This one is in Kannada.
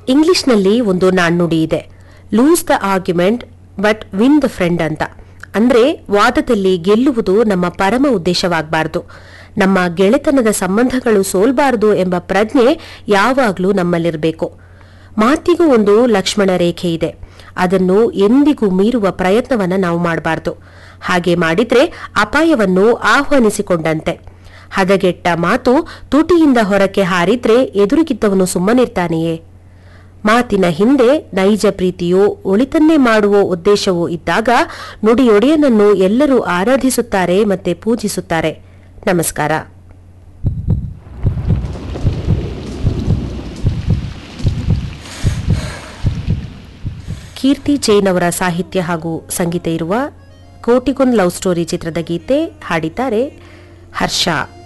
ಇಂಗ್ಲಿಷ್ನಲ್ಲಿ ಒಂದು ನಾಣ್ಣುಡಿ ಇದೆ lose the argument but win the friend ಅಂತ ಅಂದ್ರೆ ವಾದದಲ್ಲಿ ಗೆಲ್ಲುವುದು ನಮ್ಮ ಪರಮ ಉದ್ದೇಶವಾಗಬಾರದು ನಮ್ಮ ಗೆಳೆತನದ ಸಂಬಂಧಗಳು ಸೋಲ್ಬಾರದು ಎಂಬ ಪ್ರಜ್ಞೆ ಯಾವಾಗಲೂ ನಮ್ಮಲ್ಲಿರಬೇಕು ಮಾತಿಗೂ ಒಂದು ಲಕ್ಷ್ಮಣ ರೇಖೆ ಇದೆ ಅದನ್ನು ಎಂದಿಗೂ ಮೀರುವ ಪ್ರಯತ್ನವನ್ನ ನಾವು ಮಾಡಬಾರದು ಹಾಗೆ ಮಾಡಿದ್ರೆ ಅಪಾಯವನ್ನು ಆಹ್ವಾನಿಸಿಕೊಂಡಂತೆ ಹದಗೆಟ್ಟ ಮಾತು ತುಟಿಯಿಂದ ಹೊರಕ್ಕೆ ಹಾರಿದ್ರೆ ಎದುರಿಗಿದ್ದವನು ಸುಮ್ಮನಿರ್ತಾನೆಯೇ ಮಾತಿನ ಹಿಂದೆ ನೈಜ ಪ್ರೀತಿಯೋ ಒಳಿತನ್ನೇ ಮಾಡುವ ಉದ್ದೇಶವೂ ಇದ್ದಾಗ ನುಡಿಯೊಡೆಯನನ್ನು ಎಲ್ಲರೂ ಆರಾಧಿಸುತ್ತಾರೆ ಮತ್ತೆ ಪೂಜಿಸುತ್ತಾರೆ ನಮಸ್ಕಾರ ಕೀರ್ತಿ ಜೈನ್ ಅವರ ಸಾಹಿತ್ಯ ಹಾಗೂ ಸಂಗೀತ ಇರುವ ಕೋಟಿಗೊಂದ್ ಲವ್ ಸ್ಟೋರಿ ಚಿತ್ರದ ಗೀತೆ ಹಾಡಿದ್ದಾರೆ ಹರ್ಷ